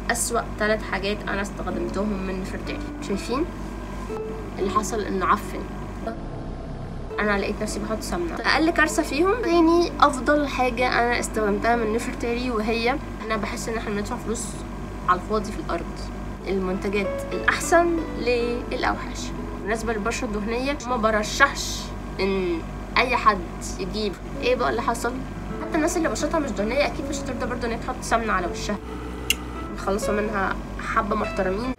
اسوأ ثلاث حاجات انا استخدمتهم من نفرتاري شايفين اللي حصل انه عفن انا لقيت نفسي بحط سمنه اقل كارثه فيهم تاني افضل حاجه انا استخدمتها من نفرتاري وهي انا بحس ان احنا بندفع فلوس على الفاضي في الارض المنتجات الاحسن للاوحش بالنسبه للبشره الدهنيه ما برشحش ان اي حد يجيب ايه بقى اللي حصل حتى الناس اللي بشرتها مش دهنيه اكيد مش هترضى برضه ان هي تحط سمنه على وشها خلصوا منها حبه محترمين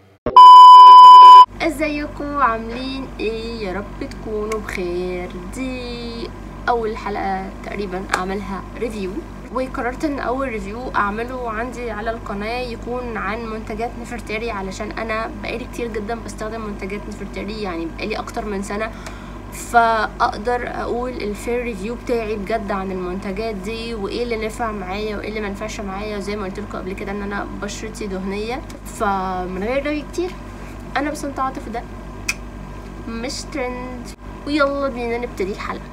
ازيكم عاملين ايه يا رب تكونوا بخير دي اول حلقه تقريبا اعملها ريفيو وقررت ان اول ريفيو اعمله عندي على القناه يكون عن منتجات نفرتاري علشان انا بقالي كتير جدا بستخدم منتجات نفرتاري يعني بقالي اكتر من سنه فاقدر اقول الفير ريفيو بتاعي بجد عن المنتجات دي وايه اللي نفع معايا وايه اللي ما نفعش معايا وزي ما قلت لكم قبل كده ان انا بشرتي دهنيه فمن غير رأي كتير انا بسنت عاطف ده مش ترند ويلا بينا نبتدي الحلقه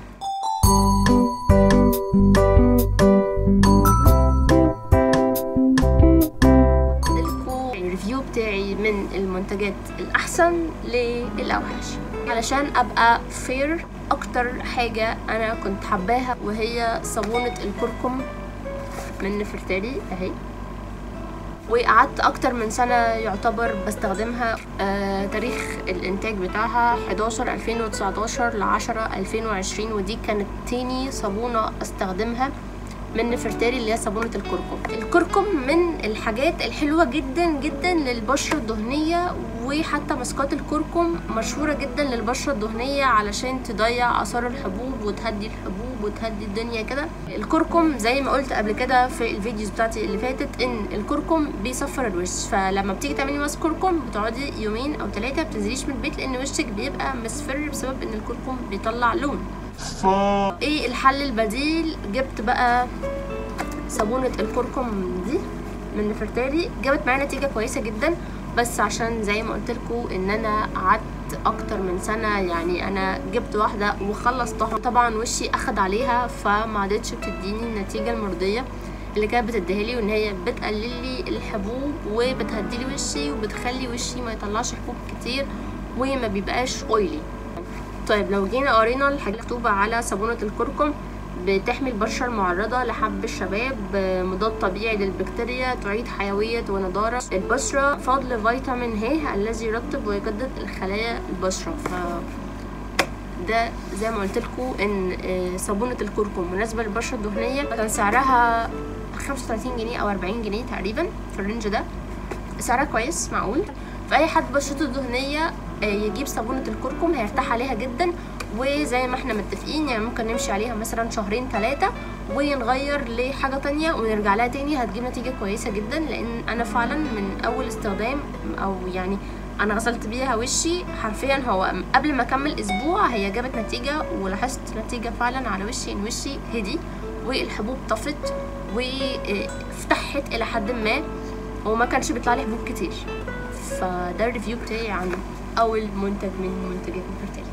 لكم الريفيو بتاعي من المنتجات الاحسن للاوحش علشان ابقى فير اكتر حاجه انا كنت حباها وهي صابونه الكركم من نفرتاري اهي وقعدت اكتر من سنه يعتبر بستخدمها آه تاريخ الانتاج بتاعها 11 2019 ل 10 2020 ودي كانت تاني صابونه استخدمها من نفرتاري اللي هي صابونه الكركم الكركم من الحاجات الحلوه جدا جدا للبشره الدهنيه وحتى ماسكات الكركم مشهوره جدا للبشره الدهنيه علشان تضيع اثار الحبوب وتهدي الحبوب وتهدي الدنيا كده الكركم زي ما قلت قبل كده في الفيديوز بتاعتي اللي فاتت ان الكركم بيصفر الوش فلما بتيجي تعملي ماسك كركم بتقعدي يومين او ثلاثه بتنزليش من البيت لان وشك بيبقى مصفر بسبب ان الكركم بيطلع لون ايه الحل البديل جبت بقى صابونة الكركم دي من نفرتاري جابت معايا نتيجة كويسة جدا بس عشان زي ما قلت لكم ان انا قعدت اكتر من سنة يعني انا جبت واحدة وخلصتها طبعا وشي اخد عليها فما عادتش بتديني النتيجة المرضية اللي كانت بتديها لي وان هي بتقلل لي الحبوب وبتهدي لي وشي وبتخلي وشي ما يطلعش حبوب كتير وما بيبقاش اويلي طيب لو جينا قرينا الحاجة مكتوبة على صابونة الكركم بتحمي البشرة المعرضة لحب الشباب مضاد طبيعي للبكتيريا تعيد حيوية ونضارة البشرة فضل فيتامين ه الذي يرطب ويجدد الخلايا البشرة ف ده زي ما قلت لكم ان صابونة الكركم مناسبة للبشرة الدهنية كان سعرها 35 جنيه او 40 جنيه تقريبا في الرينج ده سعرها كويس معقول فاي حد بشرته دهنية يجيب صابونة الكركم هيرتاح عليها جدا وزي ما احنا متفقين يعني ممكن نمشي عليها مثلا شهرين ثلاثة ونغير لحاجة تانية ونرجع لها تاني هتجيب نتيجة كويسة جدا لان انا فعلا من اول استخدام او يعني انا غسلت بيها وشي حرفيا هو قبل ما اكمل اسبوع هي جابت نتيجة ولاحظت نتيجة فعلا على وشي ان وشي هدي والحبوب طفت وفتحت الى حد ما وما كانش بيطلع لي حبوب كتير فده الريفيو بتاعي عن اول منتج من منتجات نفرتاري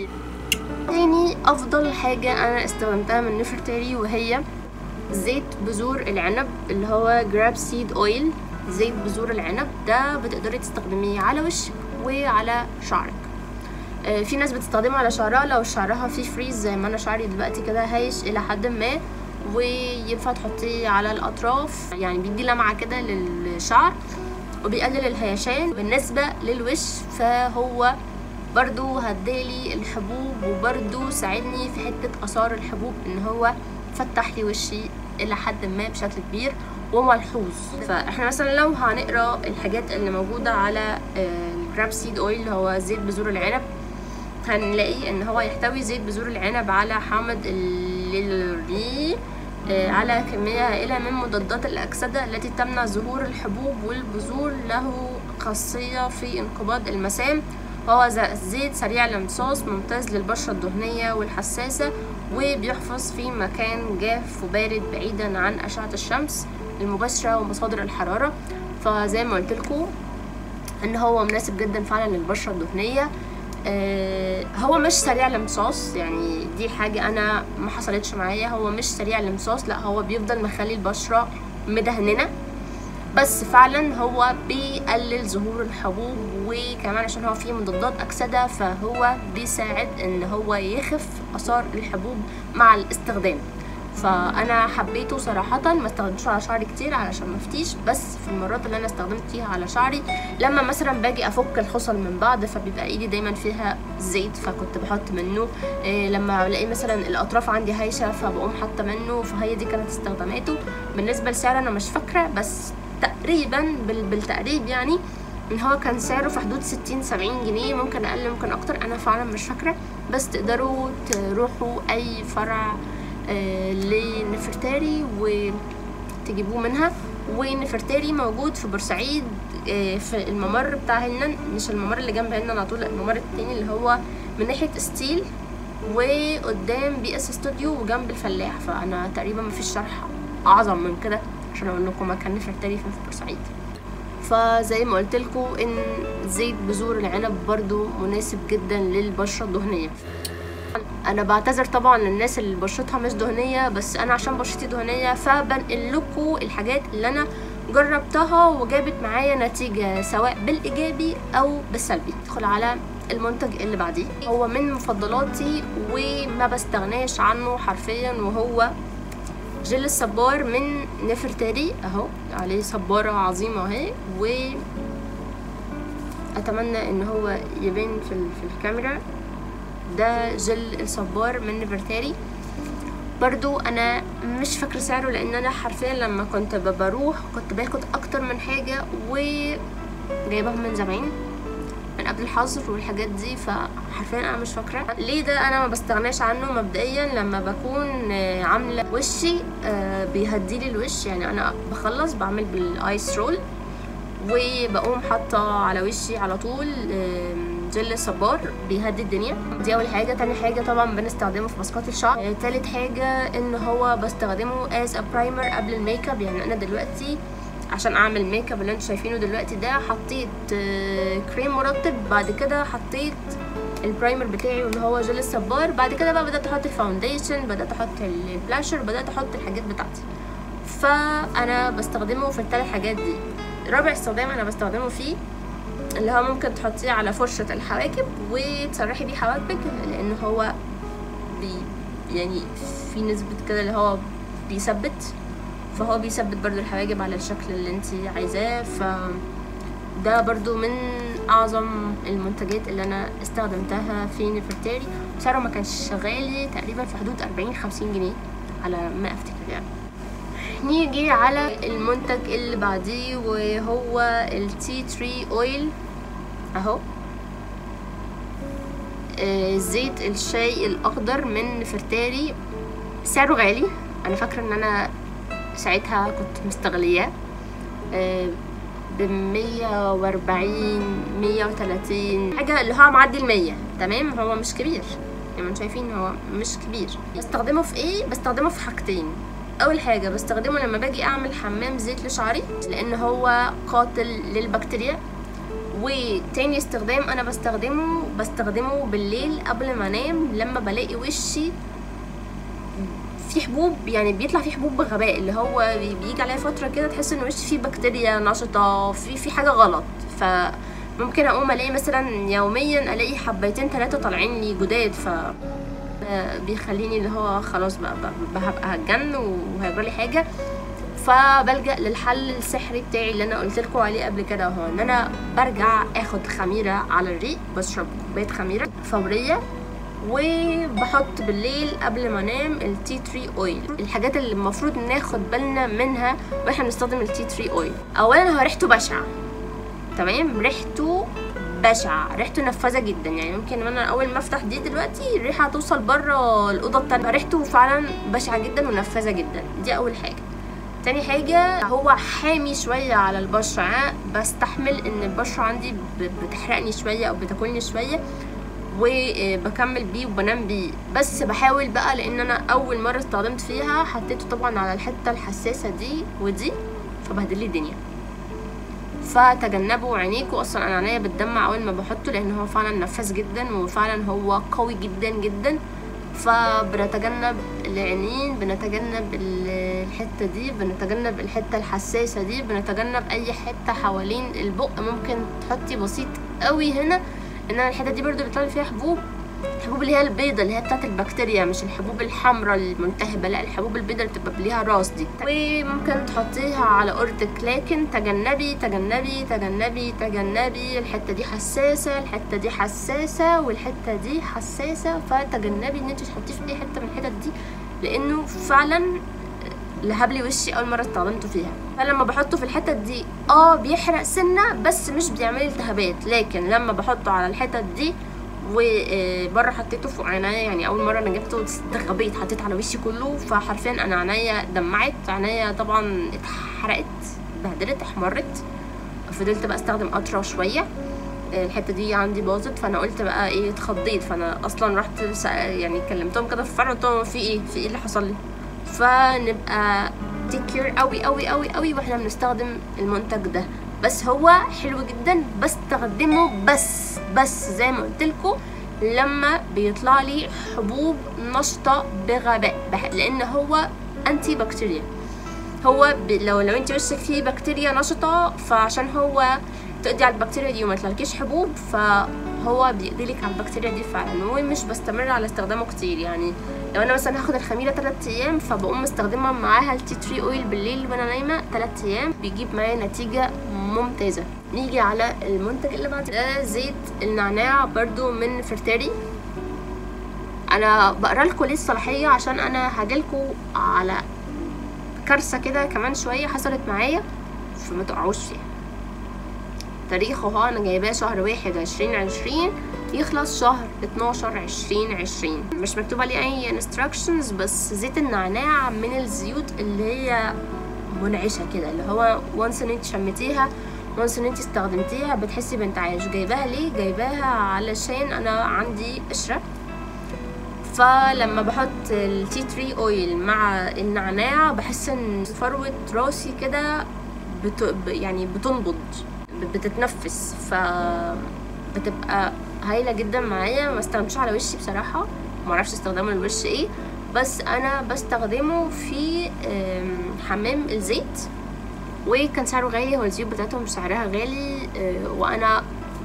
تاني افضل حاجة انا استخدمتها من نفرتاري وهي زيت بذور العنب اللي هو جراب سيد اويل زيت بذور العنب ده بتقدري تستخدميه على وشك وعلى شعرك آه في ناس بتستخدمه على شعرها لو شعرها فيه فريز زي ما انا شعري دلوقتي كده هايش الى حد ما وينفع تحطيه على الاطراف يعني بيدي لمعه كده للشعر وبيقلل الهيشان بالنسبه للوش فهو برضو هدالي الحبوب وبرضو ساعدني في حتة اثار الحبوب ان هو فتح لي وشي الى حد ما بشكل كبير وملحوظ فاحنا مثلا لو هنقرا الحاجات اللي موجودة على الجراب سيد اويل هو زيت بذور العنب هنلاقي ان هو يحتوي زيت بذور العنب على حامض الليلري على كمية هائلة من مضادات الأكسدة التي تمنع ظهور الحبوب والبذور له خاصية في انقباض المسام وهو زيت سريع الامتصاص ممتاز للبشرة الدهنية والحساسة وبيحفظ في مكان جاف وبارد بعيدا عن أشعة الشمس المباشرة ومصادر الحرارة فزي ما قلت لكم ان هو مناسب جدا فعلا للبشرة الدهنية آه هو مش سريع الامتصاص يعني دي حاجة انا ما حصلتش معايا هو مش سريع الامتصاص لا هو بيفضل مخلي البشرة مدهننة بس فعلا هو بيقلل ظهور الحبوب وكمان عشان هو فيه مضادات اكسده فهو بيساعد ان هو يخف اثار الحبوب مع الاستخدام فانا حبيته صراحه ما استخدمتوش على شعري كتير علشان ما افتيش بس في المرات اللي انا استخدمت فيها على شعري لما مثلا باجي افك الخصل من بعض فبيبقى ايدي دايما فيها زيت فكنت بحط منه إيه لما الاقي مثلا الاطراف عندي هايشه فبقوم حاطه منه فهي دي كانت استخداماته بالنسبه لسعر انا مش فاكره بس تقريبا بالتقريب يعني ان هو كان سعره في حدود 60 70 جنيه ممكن اقل ممكن اكتر انا فعلا مش فاكره بس تقدروا تروحوا اي فرع آه لنفرتاري وتجيبوه منها ونفرتاري موجود في بورسعيد آه في الممر بتاع هنن مش الممر اللي جنب هنن على طول الممر التاني اللي هو من ناحيه ستيل وقدام بي اس استوديو وجنب الفلاح فانا تقريبا مفيش شرح اعظم من كده عشان اقول لكم مكان نفرتاري فين في بورسعيد فزي ما قلت لكم ان زيت بذور العنب برضو مناسب جدا للبشره الدهنيه انا بعتذر طبعا للناس اللي بشرتها مش دهنيه بس انا عشان بشرتي دهنيه فبنقل لكم الحاجات اللي انا جربتها وجابت معايا نتيجه سواء بالايجابي او بالسلبي ادخل على المنتج اللي بعديه هو من مفضلاتي وما بستغناش عنه حرفيا وهو جل الصبار من نفرتاري اهو عليه صبارة عظيمة اهي و اتمنى ان هو يبان في, في الكاميرا ده جل الصبار من نفرتاري برضو انا مش فاكره سعره لان انا حرفيا لما كنت بروح كنت باخد اكتر من حاجه وجايبهم من زمان من قبل الحظر والحاجات دي فحرفيا انا مش فاكره ليه ده انا ما بستغناش عنه مبدئيا لما بكون عامله وشي بيهديلي الوش يعني انا بخلص بعمل بالايس رول وبقوم حاطه على وشي على طول جل صبار بيهدي الدنيا دي اول حاجه تاني حاجه طبعا بنستخدمه في ماسكات الشعر آه، تالت حاجه ان هو بستخدمه از برايمر قبل الميك اب يعني انا دلوقتي عشان اعمل الميك اب اللي انتوا شايفينه دلوقتي ده حطيت آه، كريم مرطب بعد كده حطيت البرايمر بتاعي واللي هو جل الصبار بعد كده بقى بدات احط الفاونديشن بدات احط البلاشر بدات احط الحاجات بتاعتي فانا بستخدمه في الثلاث حاجات دي رابع استخدام انا بستخدمه فيه اللي هو ممكن تحطيه على فرشة الحواجب وتسرحي بيه حواجبك لان هو بي يعني في نسبة كده اللي هو بيثبت فهو بيثبت برضو الحواجب على الشكل اللي انت عايزاه ف ده برضو من اعظم المنتجات اللي انا استخدمتها في نفرتاري سعره ما كانش غالي تقريبا في حدود 40 50 جنيه على ما افتكر يعني نيجي على المنتج اللي بعديه وهو التي تري اويل اهو آه، زيت الشاي الاخضر من نفرتاري سعره غالي انا فاكره ان انا ساعتها كنت مستغلياه بمية واربعين مية وتلاتين حاجة اللي هو معدي المية تمام هو مش كبير يعني انتوا شايفين هو مش كبير بستخدمه في ايه بستخدمه في حاجتين اول حاجه بستخدمه لما باجي اعمل حمام زيت لشعري لان هو قاتل للبكتيريا وتاني استخدام انا بستخدمه بستخدمه بالليل قبل ما انام لما بلاقي وشي في حبوب يعني بيطلع فيه حبوب بغباء اللي هو بيجي عليا فتره كده تحس ان وشي فيه بكتيريا نشطه في في حاجه غلط فممكن اقوم الاقي مثلا يوميا الاقي حبيتين ثلاثه طالعين لي جداد ف بيخليني اللي هو خلاص بقى, بقى هبقى هتجن وهيجرالي حاجه فبلجأ للحل السحري بتاعي اللي انا قلت لكم عليه قبل كده اهو ان انا برجع اخد خميره على الريق بشرب كوبايه خميره فوريه وبحط بالليل قبل ما انام التي تري اويل الحاجات اللي المفروض ناخد بالنا منها واحنا بنستخدم التي تري اويل اولا هو ريحته بشعه تمام ريحته بشعة ريحته نفاذة جدا يعني ممكن انا اول ما افتح دي دلوقتي الريحة هتوصل بره الاوضة التانية ريحته فعلا بشعة جدا ونفاذة جدا دي اول حاجة تاني حاجة هو حامي شوية على البشرة بستحمل ان البشرة عندي بتحرقني شوية او بتاكلني شوية وبكمل بيه وبنام بيه بس بحاول بقى لان انا اول مرة استخدمت فيها حطيته طبعا على الحتة الحساسة دي ودي فبهدل لي الدنيا فتجنبوا عينيكوا اصلا انا عينيا بتدمع اول ما بحطه لان هو فعلا نفاذ جدا وفعلا هو قوي جدا جدا فبنتجنب العينين بنتجنب الحتة دي بنتجنب الحتة الحساسة دي بنتجنب اي حتة حوالين البق ممكن تحطي بسيط قوي هنا ان انا الحتة دي برضو بيطلع لي فيها حبوب الحبوب اللي هي البيضة اللي هي بتاعت البكتيريا مش الحبوب الحمراء الملتهبة لا الحبوب البيضة اللي بتبقى ليها راس دي وممكن تحطيها على قرطك لكن تجنبي تجنبي تجنبي تجنبي الحتة دي حساسة الحتة دي حساسة والحتة دي حساسة فتجنبي ان انت تحطيه في اي حتة من الحتت دي لانه فعلا لهب لي وشي اول مره استخدمته فيها فلما بحطه في الحتت دي اه بيحرق سنه بس مش بيعمل لي التهابات لكن لما بحطه على الحتت دي وبره حطيته فوق عينيا يعني اول مره انا جبته اتغبيت حطيت على وشي كله فحرفيا انا عينيا دمعت عينيا طبعا اتحرقت اتبهدلت احمرت فضلت بقى استخدم قطره شويه الحته دي عندي باظت فانا قلت بقى ايه اتخضيت فانا اصلا رحت سأ- يعني كلمتهم كده في الفرع قلت لهم في ايه في ايه اللي حصل لي فنبقى تيك كير قوي قوي قوي قوي واحنا بنستخدم المنتج ده بس هو حلو جدا بستخدمه بس بس زي ما قلت لكم لما بيطلع لي حبوب نشطه بغباء بح- لان هو انتي بكتيريا هو ب... لو لو انت وشك فيه بكتيريا نشطه فعشان هو تقضي على البكتيريا دي وما يطلعلكيش حبوب فهو بيقضي لك على البكتيريا دي فعلا ومش بستمر على استخدامه كتير يعني لو انا مثلا هاخد الخميره 3 ايام فبقوم مستخدمه معاها التي تري اويل بالليل وانا نايمه 3 ايام بيجيب معايا نتيجه ممتازه نيجي على المنتج اللي بعد ده زيت النعناع برضو من فرتاري انا بقرا لكم ليه الصلاحيه عشان انا هجيلكوا على كارثه كده كمان شويه حصلت معايا فما تقعوش فيها تاريخه اهو انا جايباه شهر واحد عشرين عشرين يخلص شهر اتناشر عشرين عشرين مش مكتوب عليه اي instructions بس زيت النعناع من الزيوت اللي هي منعشة كده اللي هو وانس ان انت شميتيها وانس ان انت استخدمتيها بتحسي بانتعاش جايباها ليه جايباها علشان انا عندي قشرة فلما بحط التي تري اويل مع النعناع بحس ان فروة راسي كده بت... ب- يعني بتنبض ب- بتتنفس ف بتبقى هايله جدا معايا ما استخدمش على وشي بصراحه ما اعرفش استخدامه للوش ايه بس انا بستخدمه في آم، حمام الزيت وكان سعره غالي هو الزيوت بتاعتهم سعرها غالي آه، وانا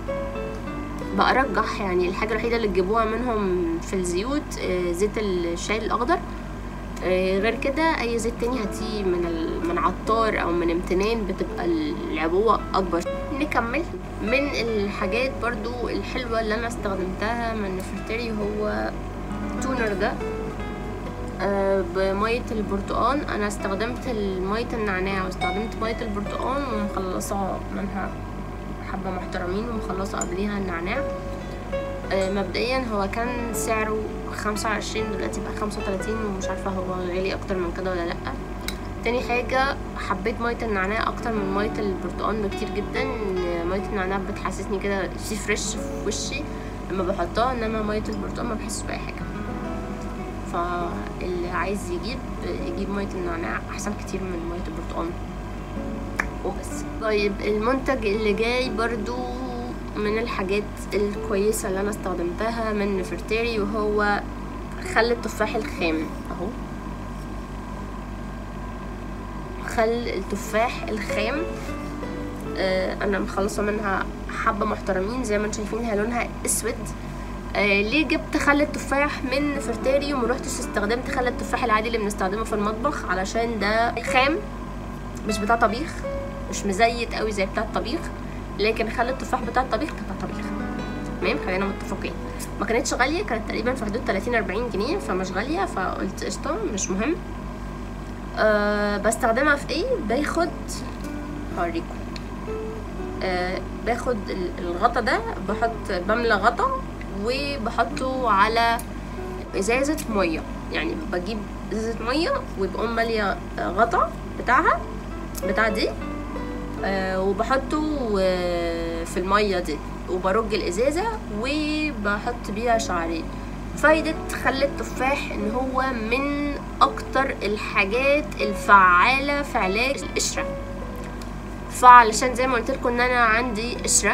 برجح يعني الحاجه الوحيده اللي تجيبوها منهم في الزيوت آه، زيت الشاي الاخضر آه، غير كده اي زيت تاني هاتيه من ال... من عطار او من امتنان بتبقى العبوه اكبر نكمل من الحاجات برضو الحلوه اللي انا استخدمتها من نفرتاري هو تونر ده آه، بمية البرتقال انا استخدمت مية النعناع واستخدمت مية البرتقال ومخلصة منها حبة محترمين ومخلصة قبليها النعناع آه، مبدئيا هو كان سعره خمسة وعشرين دلوقتي بقى خمسة وتلاتين ومش عارفة هو غالي اكتر من كده ولا لأ تاني حاجة حبيت مية النعناع اكتر من مية البرتقال بكتير جدا مية النعناع بتحسسني كده في فريش في وشي لما بحطها انما مية البرتقال ما بحسش بأي حاجة فاللي عايز يجيب يجيب مية النعناع احسن كتير من مية البرتقال وبس طيب المنتج اللي جاي برضو من الحاجات الكويسة اللي انا استخدمتها من نفرتاري وهو خل التفاح الخام اهو خل التفاح الخام آه انا مخلصه منها حبه محترمين زي ما انتم شايفين هي لونها اسود آه ليه جبت خل التفاح من نفرتاري وما روحتش استخدمت خل التفاح العادي اللي بنستخدمه في المطبخ علشان ده خام مش بتاع طبيخ مش مزيت قوي زي بتاع الطبيخ لكن خل التفاح بتاع الطبيخ كان بتاع طبيخ تمام خلينا متفقين ما كانتش غاليه كانت تقريبا في حدود 30 40 جنيه فمش غاليه فقلت قشطه مش مهم أه بستخدمها في ايه باخد هوريكم أه باخد ال- الغطا ده بحط بملى غطا وبحطه على ازازه ميه يعني بجيب ازازه ميه وبقوم ماليه غطا بتاعها بتاع دي آه، وبحطه آه، في الميه دي وبرج الازازه وبحط بيها شعرين فايدة خل التفاح ان هو من اكتر الحاجات الفعالة في علاج القشرة فعلشان زي ما قلت لكم ان انا عندي قشرة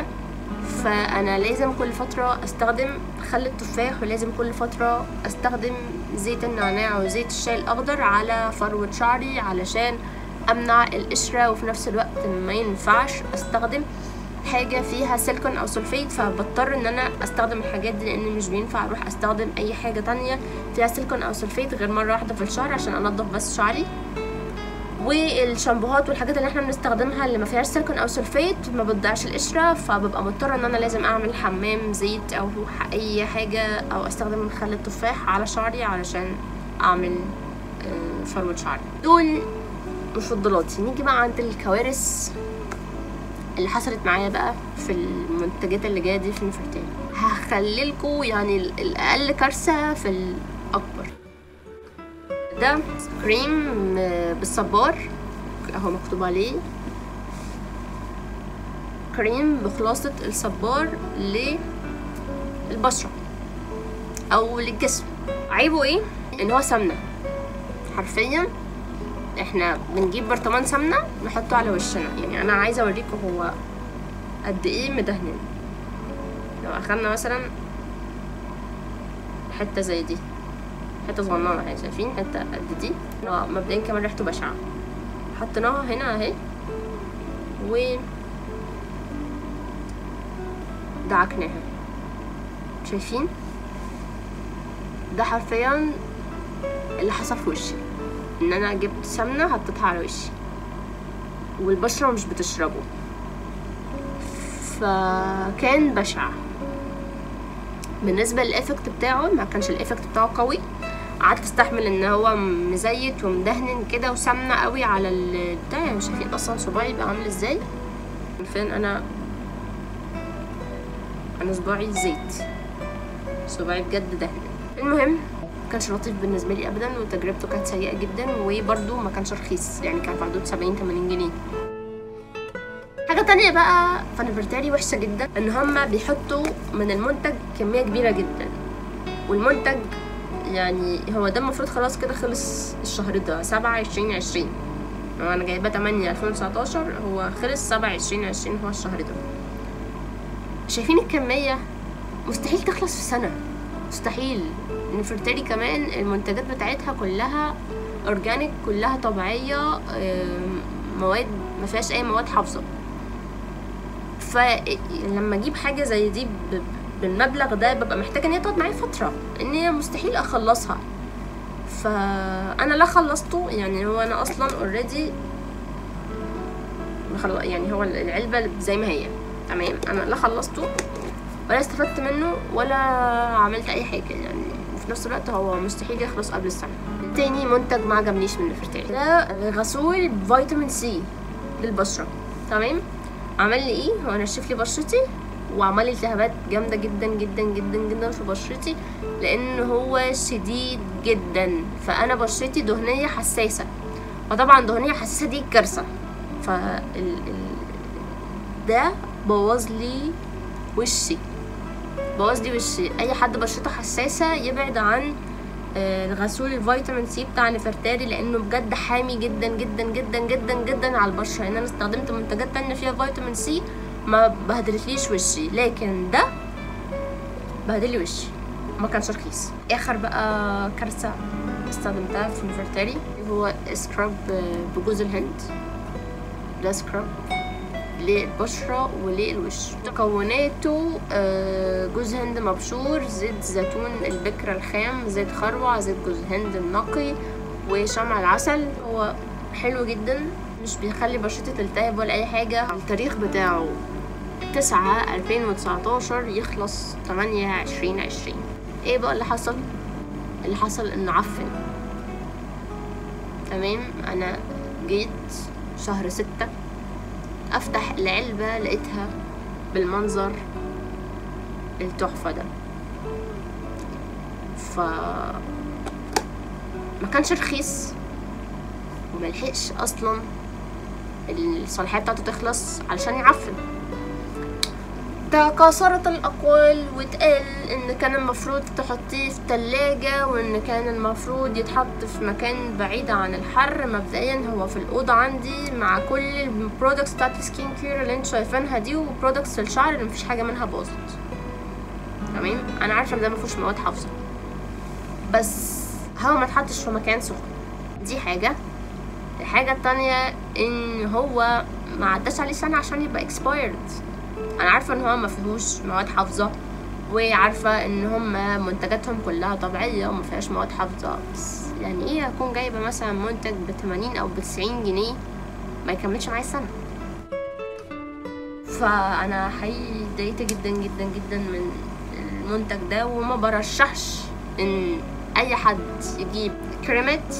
فانا لازم كل فتره استخدم خل التفاح ولازم كل فتره استخدم زيت النعناع وزيت الشاي الاخضر على فروه شعري علشان امنع القشره وفي نفس الوقت ما ينفعش استخدم حاجة فيها سيليكون أو سلفيت فبضطر إن أنا أستخدم الحاجات دي لأن مش بينفع أروح أستخدم أي حاجة تانية فيها سيليكون أو سلفيت غير مرة واحدة في الشهر عشان أنضف بس شعري والشامبوهات والحاجات اللي احنا بنستخدمها اللي ما فيهاش سيليكون او سلفيت ما بتضيعش القشره فببقى مضطره ان انا لازم اعمل حمام زيت او اي حاجه او استخدم خل التفاح على شعري علشان اعمل آه، فروه شعري دول مفضلاتي نيجي بقى عند الكوارث اللي حصلت معايا بقى في المنتجات اللي جايه دي في نفرتين هخليلكوا يعني ال- الاقل كارثه في الاكبر ده كريم آه، بالصبار اهو مكتوب عليه كريم بخلاصة الصبار للبشرة او للجسم عيبه ايه ان هو سمنة حرفيا احنا بنجيب برطمان سمنة نحطه على وشنا يعني انا عايزة اوريكم هو قد ايه مدهن لو اخدنا مثلا حتة زي دي حته صغننه اهي شايفين حته قد دي اه مبدئيا كمان ريحته بشعه حطيناها هنا اهي و دعكناها شايفين ده حرفيا اللي حصل في وشي ان انا جبت سمنه حطيتها على وشي والبشره مش بتشربه فكان بشع بالنسبه للايفكت بتاعه ما كانش الايفكت بتاعه قوي قعدت استحمل ان هو مزيت ومدهن كده وسمنه قوي على البتاع يعني شايفين اصلا صباعي بقى عامل ازاي فين انا انا صباعي زيت صباعي بجد دهن المهم ما كانش لطيف بالنسبه لي ابدا وتجربته كانت سيئه جدا وبرده ما كانش رخيص يعني كان في حدود 70 80 جنيه حاجه تانية بقى فنفرتاري وحشه جدا ان هما بيحطوا من المنتج كميه كبيره جدا والمنتج يعني هو ده المفروض خلاص كده خلص الشهر ده سبعة عشرين عشرين هو انا جايبه تمانية الفين وتسعتاشر هو خلص سبعة عشرين عشرين هو الشهر ده شايفين الكمية مستحيل تخلص في سنة مستحيل نفرتاري كمان المنتجات بتاعتها كلها اورجانيك كلها طبيعية آم، مواد ما فيهاش اي مواد حافظة فلما اجيب حاجة زي دي ب- بالمبلغ ده ببقى محتاجة ان هي تقعد معايا فترة ان هي مستحيل اخلصها فانا لا خلصته يعني هو انا اصلا اوريدي يعني هو العلبة زي ما هي تمام انا لا خلصته ولا استفدت منه ولا عملت اي حاجة يعني وفي نفس الوقت هو مستحيل يخلص قبل السنة تاني منتج ما عجبنيش من نفرتاري ده غسول فيتامين سي للبشرة تمام عمل لي ايه هو نشف لي بشرتي وعمل لي التهابات جامده جدا جدا جدا جدا في بشرتي لان هو شديد جدا فانا بشرتي دهنيه حساسه فطبعا دهنيه حساسه دي كارثه ف ال... ال... ده بوظ لي وشي بوظ لي وشي اي حد بشرته حساسه يبعد عن آه، غسول الفيتامين سي بتاع نفرتاري لانه بجد حامي جدا جدا جدا جدا جدا على البشره يعني انا استخدمت منتجات تانية فيها فيتامين سي ما بهدلتليش وشي لكن ده بهدلي وشي ما كانش رخيص اخر بقى كارثه استخدمتها في نفرتاري هو سكراب بجوز الهند ده سكراب للبشرة وللوش مكوناته آه، جوز هند مبشور زيت زيتون البكرة الخام زيت خروع زيت جوز هند النقي وشمع العسل هو حلو جدا مش بيخلي بشرتي تلتهب ولا اي حاجة التاريخ بتاعه تسعة ألفين وتسعتاشر يخلص تمانية عشرين عشرين ايه بقى اللي حصل اللي حصل انه عفن تمام انا جيت شهر ستة افتح العلبة لقيتها بالمنظر التحفة ده ف ما كانش رخيص وملحقش اصلا الصلاحية بتاعته تخلص علشان يعفن تكاثرت الأقوال واتقال إن كان المفروض تحطيه في تلاجة وإن كان المفروض يتحط في مكان بعيد عن الحر مبدئيا هو في الأوضة عندي مع كل البرودكتس بتاعت السكين كير اللي انتوا شايفينها دي وبرودكتس الشعر اللي مفيش حاجة منها باظت تمام أنا عارفة إن ده مفيهوش مواد حافظة بس هو ما اتحطش في مكان سخن دي حاجة الحاجة التانية إن هو ما عداش عليه سنة عشان يبقى expired انا عارفه ان هو ما فيهوش مواد حافظه وعارفه ان هم منتجاتهم كلها طبيعيه وما فيهاش مواد حافظه بس يعني ايه اكون جايبه مثلا منتج ب 80 او ب 90 جنيه ما يكملش معايا سنه فانا حقيقي اتضايقت جدا جدا جدا من المنتج ده وما برشحش ان اي حد يجيب كريمات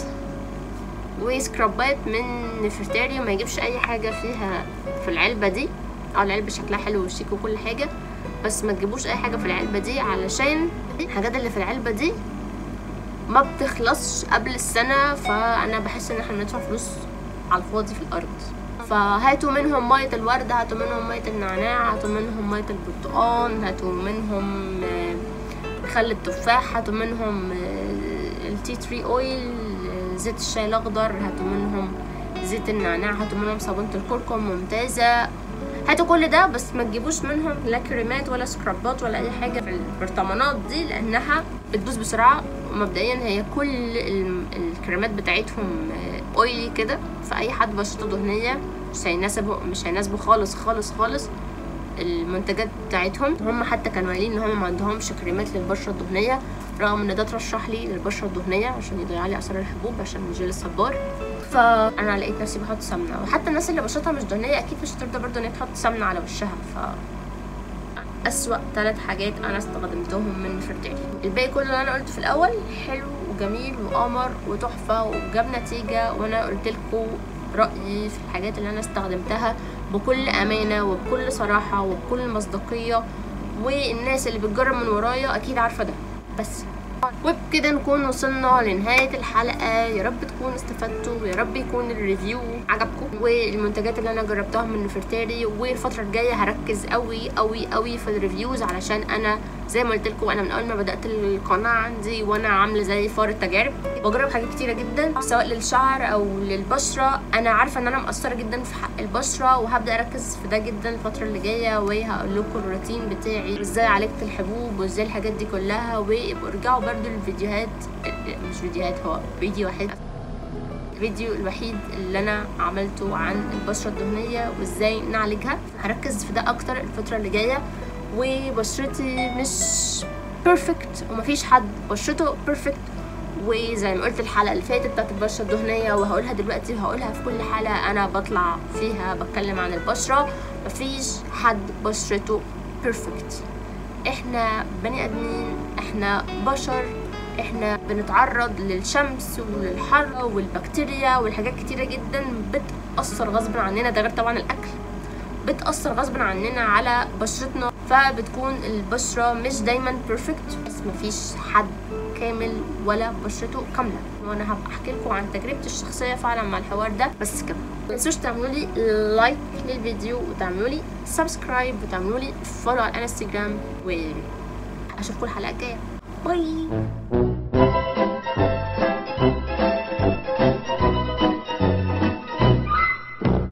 وسكرابات من نفرتاري وما يجيبش اي حاجه فيها في العلبه دي اه العلبة شكلها حلو وشيك وكل حاجة بس ما تجيبوش اي حاجة في العلبة دي علشان الحاجات اللي في العلبة دي ما بتخلصش قبل السنة فانا بحس ان احنا بندفع فلوس على الفاضي في الارض فهاتوا منهم مية الورد هاتوا منهم مية النعناع هاتوا منهم مية البرتقال هاتوا منهم خل التفاح هاتوا منهم التي تري اويل زيت الشاي الاخضر هاتوا منهم زيت النعناع هاتوا منهم صابونة الكركم ممتازة هاتوا كل ده بس ما تجيبوش منهم لا كريمات ولا سكرابات ولا اي حاجه في البرطمانات دي لانها بتبوظ بسرعه ومبدئيا هي كل الكريمات بتاعتهم اويلي كده فاي حد بشرته دهنيه مش هيناسبه مش هيناسبه خالص خالص خالص المنتجات بتاعتهم هم حتى كانوا قايلين ان هم ما عندهمش كريمات للبشره الدهنيه رغم ان ده ترشح لي للبشره الدهنيه عشان يضيع لي اثار الحبوب عشان جيل الصبار فانا لقيت نفسي بحط سمنه وحتى الناس اللي بشرتها مش دهنيه اكيد مش هترضى برضه ان هي تحط سمنه على وشها ف اسوأ ثلاث حاجات انا استخدمتهم من فرتيري الباقي كله اللي انا قلته في الاول حلو وجميل وقمر وتحفه وجاب نتيجه وانا قلت لكم رايي في الحاجات اللي انا استخدمتها بكل امانه وبكل صراحه وبكل مصداقيه والناس اللي بتجرب من ورايا اكيد عارفه ده بس وبكده نكون وصلنا لنهاية الحلقة يا رب تكونوا استفدتوا ويا رب يكون الريفيو عجبكم والمنتجات اللي انا جربتها من نفرتاري والفترة الجاية هركز قوي قوي قوي في الريفيوز علشان انا زي ما قلت لكم انا من اول ما بدأت القناة عندي وانا عاملة زي فار التجارب بجرب حاجات كتيرة جدا سواء للشعر او للبشرة انا عارفة ان انا مقصرة جدا في حق البشرة وهبدأ اركز في ده جدا الفترة اللي جاية وهقول لكم الروتين بتاعي وازاي عالجت الحبوب وازاي الحاجات دي كلها وابقوا ارجعوا برضو الفيديوهات مش فيديوهات هو فيديو واحد الفيديو الوحيد اللي انا عملته عن البشره الدهنيه وازاي نعالجها هركز في ده اكتر الفتره اللي جايه وبشرتي مش بيرفكت ومفيش حد بشرته بيرفكت وزي ما قلت الحلقه اللي فاتت بتاعت البشره الدهنيه وهقولها دلوقتي وهقولها في كل حلقه انا بطلع فيها بتكلم عن البشره مفيش حد بشرته بيرفكت احنا بني ادمين احنا بشر احنا بنتعرض للشمس وللحر والبكتيريا والحاجات كتيرة جدا بتأثر غصب عننا ده غير طبعا الأكل بتأثر غصب عننا على بشرتنا فبتكون البشرة مش دايما بيرفكت بس مفيش حد كامل ولا بشرته كاملة وانا هبقى احكي لكم عن تجربتي الشخصية فعلا مع الحوار ده بس كده متنسوش تعملوا لي لايك للفيديو وتعملوا لي سبسكرايب وتعملوا لي فولو على الانستجرام واشوفكم الحلقة الجاية باي